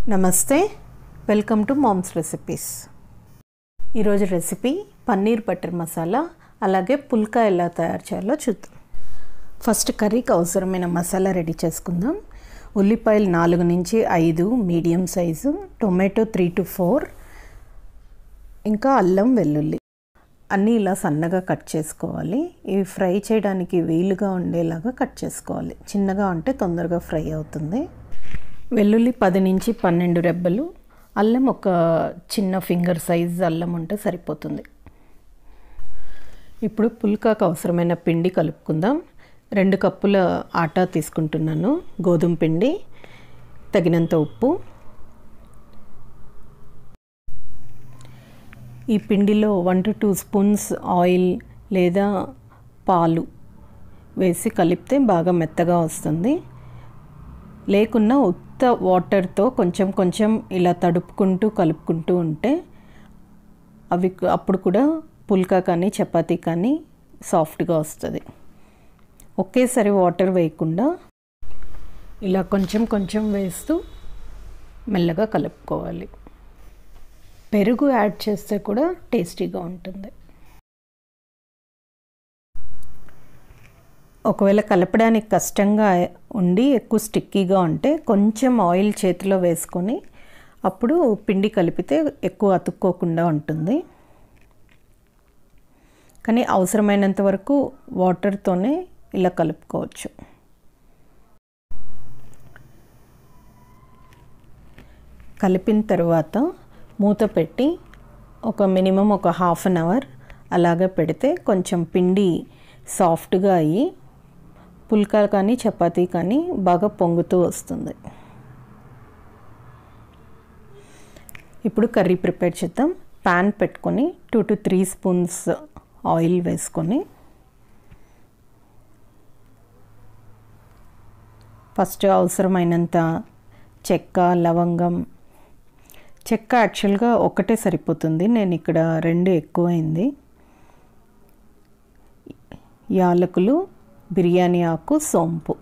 నమస్తే welcome to moms recipes ఈరోజు recipe paneer butter masala అలాగే పుల్కా ఎలా తయారు చేయాలో చూద్దాం ఫస్ట్ కర్రీకి అవసరమైన మసాలా రెడీ చేసుకుందాం ఉల్లిపాయలు నాలుగు నుంచి ఐదు medium size tomato three to four ఇంకా అల్లం వెల్లుల్లి అన్నీ ఇలా సన్నగా కట్ చేసుకోవాలి ఇవి ఫ్రై చేయడానికి వీలుగా ఉండేలాగా కట్ చేసుకోవాలి చిన్నగా ఉంటే తొందరగా ఫ్రై అవుతుంది వెల్లుల్లి పది నుంచి పన్నెండు రెబ్బలు అల్లం ఒక చిన్న ఫింగర్ సైజ్ అల్లం ఉంటే సరిపోతుంది ఇప్పుడు పుల్కాకు అవసరమైన పిండి కలుపుకుందాం రెండు కప్పుల ఆటా తీసుకుంటున్నాను గోధుమ పిండి తగినంత ఉప్పు ఈ పిండిలో one to two spoons oil లేదా పాలు వేసి కలిపితే బాగా మెత్తగా వస్తుంది లేకున్నా ఉత్త వాటర్తో కొంచెం కొంచెం ఇలా తడుపుకుంటూ కలుపుకుంటూ ఉంటే అవి అప్పుడు కూడా పుల్కా కానీ చపాతీ కానీ సాఫ్ట్గా వస్తుంది ఒకేసారి వాటర్ వేయకుండా ఇలా కొంచెం కొంచెం వేస్తూ మెల్లగా కలుపుకోవాలి పెరుగు యాడ్ చేస్తే కూడా టేస్టీగా ఉంటుంది ఒకవేళ కలపడానికి కష్టంగా ఉండి ఎక్కువ స్టిక్కీగా ఉంటే కొంచెం ఆయిల్ చేతిలో వేసుకొని అప్పుడు పిండి కలిపితే ఎక్కువ అతుక్కోకుండా ఉంటుంది కానీ అవసరమైనంత వరకు వాటర్తోనే ఇలా కలుపుకోవచ్చు కలిపిన తర్వాత మూత పెట్టి ఒక మినిమం ఒక హాఫ్ అన్ అవర్ అలాగే పెడితే కొంచెం పిండి సాఫ్ట్గా అయ్యి పుల్కా కానీ చపాతీ కానీ బాగా పొంగుతూ వస్తుంది ఇప్పుడు కర్రీ ప్రిపేర్ చేద్దాం ప్యాన్ పెట్టుకొని two to three spoons oil వేసుకొని ఫస్ట్ అవసరమైనంత చెక్క లవంగం చెక్క యాక్చువల్గా ఒకటే సరిపోతుంది నేను ఇక్కడ రెండు ఎక్కువైంది యాలకులు బిర్యానీ ఆకు సోంపు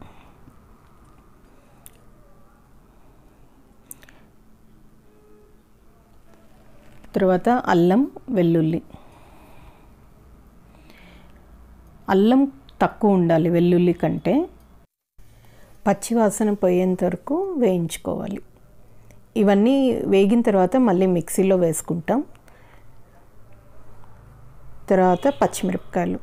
తర్వాత అల్లం వెల్లుల్లి అల్లం తక్కువ ఉండాలి వెల్లుల్లి కంటే పచ్చివాసన పోయేంత వరకు వేయించుకోవాలి ఇవన్నీ వేగిన తర్వాత మళ్ళీ మిక్సీలో వేసుకుంటాం తర్వాత పచ్చిమిరపకాయలు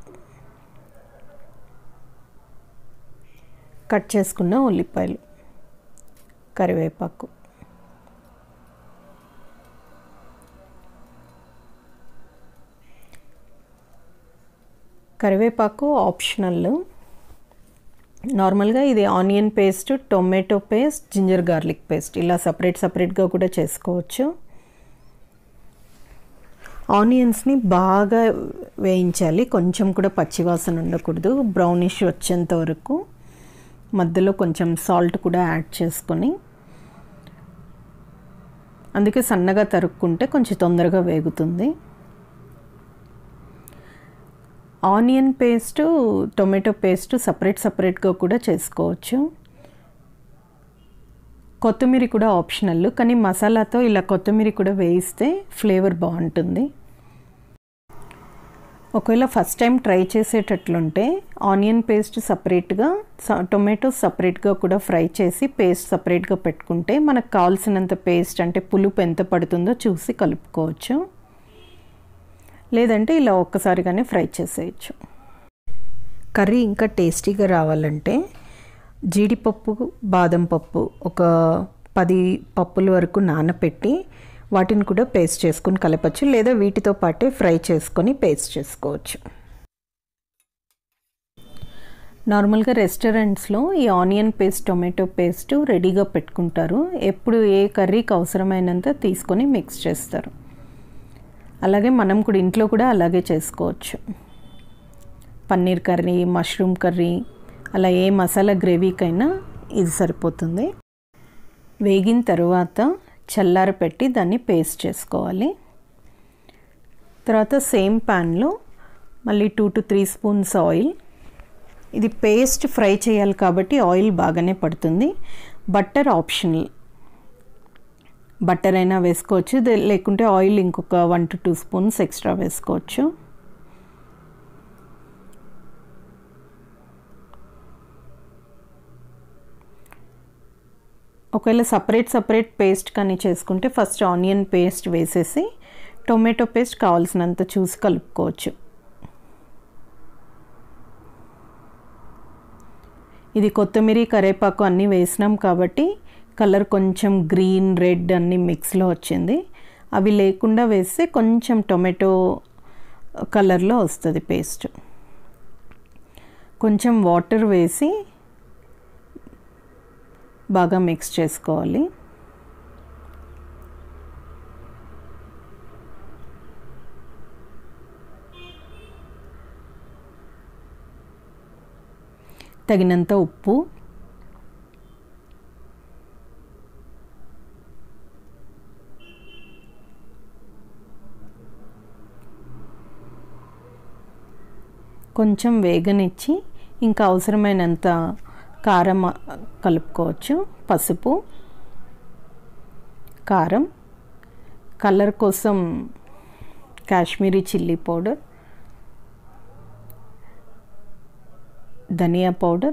కట్ చేసుకున్న ఉల్లిపాయలు కరివేపాకు కరివేపాకు ఆప్షనల్ నార్మల్గా ఇది onion paste tomato paste ginger garlic paste ఇలా సపరేట్ సపరేట్గా కూడా చేసుకోవచ్చు ఆనియన్స్ని బాగా వేయించాలి కొంచెం కూడా పచ్చివాసన ఉండకూడదు బ్రౌనిష్ వచ్చేంత వరకు మధ్యలో కొంచెం సాల్ట్ కూడా యాడ్ చేసుకొని అందుకే సన్నగా తరుక్కుంటే కొంచెం తొందరగా వేగుతుంది onion paste tomato paste separate సపరేట్గా కూడా చేసుకోవచ్చు కొత్తిమీర కూడా ఆప్షనల్ కానీ మసాలాతో ఇలా కొత్తిమీర కూడా వేయిస్తే ఫ్లేవర్ బాగుంటుంది ఒకవేళ ఫస్ట్ టైం ట్రై చేసేటట్లుంటే ఆనియన్ పేస్ట్ సపరేట్గా టొమాటో సపరేట్గా కూడా ఫ్రై చేసి పేస్ట్ సపరేట్గా పెట్టుకుంటే మనకు కావాల్సినంత పేస్ట్ అంటే పులుపు ఎంత పడుతుందో చూసి కలుపుకోవచ్చు లేదంటే ఇలా ఒక్కసారిగానే ఫ్రై చేసేయచ్చు కర్రీ ఇంకా టేస్టీగా రావాలంటే జీడిపప్పు బాదం పప్పు ఒక పది పప్పుల వరకు నానపెట్టి వాటిని కూడా పేస్ట్ చేసుకొని కలపచ్చు లేదా వీటితో పాటే ఫ్రై చేసుకొని పేస్ట్ చేసుకోవచ్చు నార్మల్గా రెస్టారెంట్స్లో ఈ ఆనియన్ పేస్ట్ టొమాటో పేస్ట్ రెడీగా పెట్టుకుంటారు ఎప్పుడు ఏ కర్రీకి అవసరమైనంత తీసుకొని మిక్స్ చేస్తారు అలాగే మనం కూడా ఇంట్లో కూడా అలాగే చేసుకోవచ్చు పన్నీర్ కర్రీ మష్రూమ్ కర్రీ అలా ఏ మసాలా గ్రేవీకైనా ఇది సరిపోతుంది వేగిన తర్వాత చల్లార పెట్టి దాన్ని పేస్ట్ చేసుకోవాలి తర్వాత సేమ్ ప్యాన్లో మళ్ళీ two to three spoons oil ఇది పేస్ట్ ఫ్రై చేయాలి కాబట్టి ఆయిల్ బాగానే పడుతుంది బట్టర్ ఆప్షనల్ బటర్ అయినా వేసుకోవచ్చు దే- లేకుంటే ఆయిల్ ఇంకొక one to two spoons extra వేసుకోవచ్చు ఒకవేళ సపరేట్ సపరేట్ పేస్ట్ కానీ చేసుకుంటే ఫస్ట్ ఆనియన్ పేస్ట్ వేసేసి టొమాటో పేస్ట్ కావాల్సినంత చూసి కలుపుకోవచ్చు ఇది కొత్తిమీర కరేపాకు అన్నీ వేసినాం కాబట్టి కలర్ కొంచెం గ్రీన్ రెడ్ అన్నీ మిక్స్లో వచ్చింది అవి లేకుండా వేస్తే కొంచెం టొమాటో కలర్లో వస్తుంది పేస్ట్ కొంచెం వాటర్ వేసి బాగా మిక్స్ చేసుకోవాలి తగినంత ఉప్పు కొంచెం వేగనిచ్చి ఇంకా అవసరమైనంత కారం కలుపుకోవచ్చు పసుపు కారం కలర్ కోసం కాశ్మీరీ చిల్లీ పౌడర్ ధనియా పౌడర్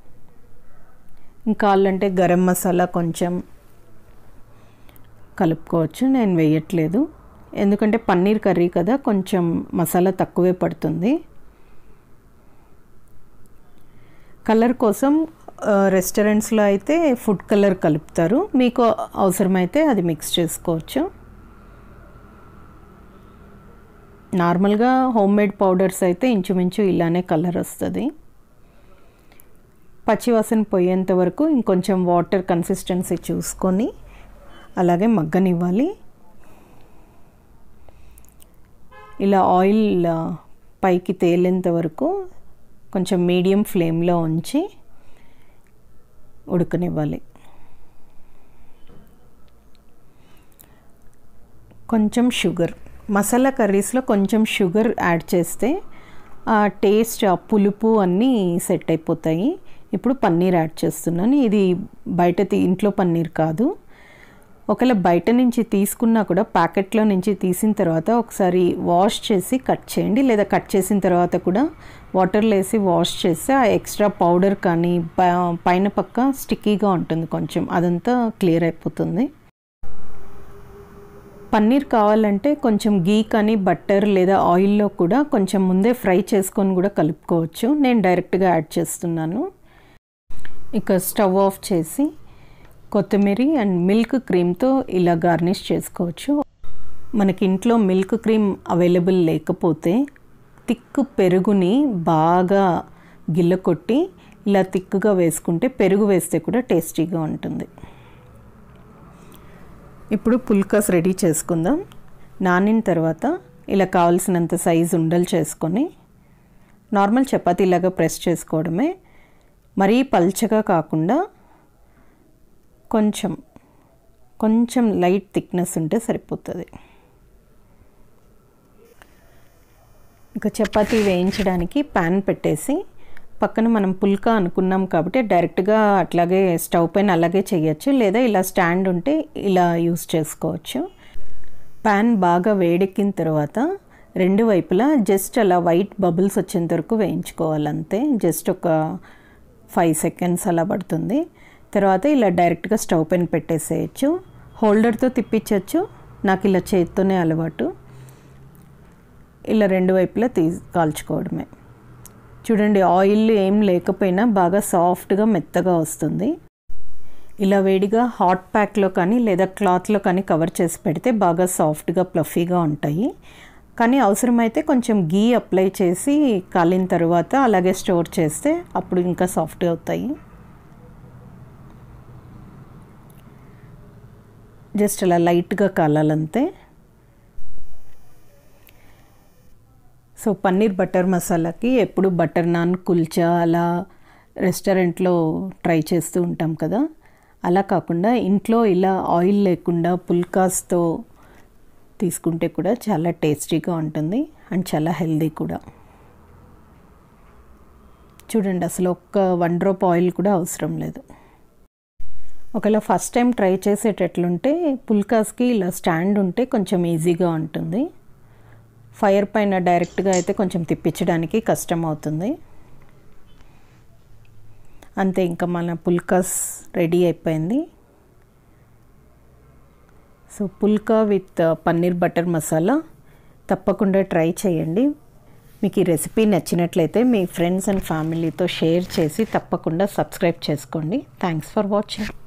ఇంకా కావాలంటే గరం మసాలా కొంచెం కలుపుకోవచ్చు నేను వేయట్లేదు ఎందుకంటే పన్నీర్ కర్రీ కదా కొంచెం మసాలా తక్కువే పడుతుంది కలర్ కోసం ఆ, రెస్టారెంట్స్లో అయితే ఫుడ్ కలర్ కలుపుతారు మీకు అవసరమైతే అది మిక్స్ చేసుకోవచ్చు నార్మల్గా హోమ్ మేడ్ పౌడర్స్ అయితే ఇంచుమించు ఇలానే కలర్ వస్తుంది పచ్చివాసన పోయేంత వరకు ఇంకొంచెం వాటర్ కన్సిస్టెన్సీ చూసుకొని అలాగే మగ్గనివ్వాలి ఇలా ఆయిల్ ఆ, పైకి తేలేంత వరకు కొంచెం మీడియం ఫ్లేమ్లో ఉంచి ఉడకనివ్వాలి కొంచెం షుగర్ మసాలా కర్రీస్లో కొంచెం షుగర్ యాడ్ చేస్తే ఆ టేస్ట్ ఆ పులుపు అన్నీ సెట్ అయిపోతాయి ఇప్పుడు పన్నీర్ యాడ్ చేస్తున్నాను ఇది బయట తీ- ఇంట్లో పన్నీర్ కాదు ఒకవేళ బయట నుంచి తీసుకున్నా కూడా ప్యాకెట్లో నుంచి తీసిన తర్వాత ఒకసారి వాష్ చేసి కట్ చేయండి లేదా కట్ చేసిన తర్వాత కూడా వాటర్లో వేసి వాష్ చేస్తే ఆ ఎక్స్ట్రా పౌడర్ కానీ ప- పైన పక్క స్టిక్కీగా ఉంటుంది కొంచెం అదంతా క్లియర్ అయిపోతుంది పన్నీర్ కావాలంటే కొంచెం గీ కానీ బట్టర్ లేదా ఆయిల్లో కూడా కొంచెం ముందే ఫ్రై చేసుకొని కూడా కలుపుకోవచ్చు నేను డైరెక్ట్గా యాడ్ చేస్తున్నాను ఇక స్టవ్ ఆఫ్ చేసి కొత్తిమీర అండ్ మిల్క్ క్రీమ్తో ఇలా గార్నిష్ చేసుకోవచ్చు మనకి ఇంట్లో మిల్క్ క్రీమ్ అవైలబుల్ లేకపోతే తిక్కు పెరుగుని బాగా గిల్ల కొట్టి ఇలా తిక్కుగా వేసుకుంటే పెరుగు వేస్తే కూడా టేస్టీగా ఉంటుంది ఇప్పుడు పుల్కాస్ రెడీ చేసుకుందాం నానిన తర్వాత ఇలా కావలసినంత సైజు ఉండలు చేసుకొని నార్మల్ చపాతీలాగా ప్రెస్ చేసుకోవడమే మరీ పల్చగా కాకుండా కొంచెం కొంచెం లైట్ థిక్నెస్ ఉంటే సరిపోతుంది ఇక చపాతీ వేయించడానికి ప్యాన్ పెట్టేసి పక్కన మనం పుల్కా అనుకున్నాం కాబట్టి డైరెక్ట్గా అట్లాగే స్టవ్ పైన అలాగే చేయొచ్చు లేదా ఇలా స్టాండ్ ఉంటే ఇలా యూస్ చేసుకోవచ్చు ప్యాన్ బాగా వేడెక్కిన తర్వాత రెండు వైపులా జస్ట్ అలా వైట్ బబుల్స్ వచ్చేంత వరకు వేయించుకోవాలి అంతే జస్ట్ ఒక ఫైవ్ సెకండ్స్ అలా పడుతుంది తర్వాత ఇలా డైరెక్ట్గా స్టవ్ పైన పెట్టేసేయచ్చు హోల్డర్తో తిప్పించవచ్చు నాకు ఇలా చేత్తోనే అలవాటు ఇలా రెండు వైపులా తీ కాల్చుకోవడమే చూడండి ఆయిల్ ఏం లేకపోయినా బాగా సాఫ్ట్గా మెత్తగా వస్తుంది ఇలా వేడిగా హాట్ ప్యాక్లో కానీ లేదా క్లాత్లో కానీ కవర్ చేసి పెడితే బాగా సాఫ్ట్గా ప్లఫీగా ఉంటాయి కానీ అవసరమైతే కొంచెం గీ అప్లై చేసి కాలిన తర్వాత అలాగే స్టోర్ చేస్తే అప్పుడు ఇంకా సాఫ్ట్గా అవుతాయి జస్ట్ అలా లైట్గా కాలాలంతే సో పన్నీర్ బటర్ మసాలాకి ఎప్పుడు బటర్ నాన్ కుల్చా అలా రెస్టారెంట్లో ట్రై చేస్తూ ఉంటాం కదా అలా కాకుండా ఇంట్లో ఇలా ఆయిల్ లేకుండా పుల్కాస్తో తీసుకుంటే కూడా చాలా టేస్టీగా ఉంటుంది అండ్ చాలా హెల్దీ కూడా చూడండి అసలు ఒక్క వన్ డ్రాప్ ఆయిల్ కూడా అవసరం లేదు ఒకవేళ ఫస్ట్ టైం ట్రై చేసేటట్లుంటే పుల్కాస్కి ఇలా స్టాండ్ ఉంటే కొంచెం ఈజీగా ఉంటుంది ఫైర్ పైన డైరెక్ట్గా అయితే కొంచెం తిప్పించడానికి కష్టం అవుతుంది అంతే ఇంకా మన పుల్కాస్ రెడీ అయిపోయింది so phulka with paneer butter masala తప్పకుండా ట్రై చేయండి మీకు ఈ రెసిపీ నచ్చినట్లయితే మీ ఫ్రెండ్స్ అండ్ ఫ్యామిలీతో షేర్ చేసి తప్పకుండా సబ్స్క్రైబ్ చేసుకోండి థ్యాంక్స్ ఫర్ వాచింగ్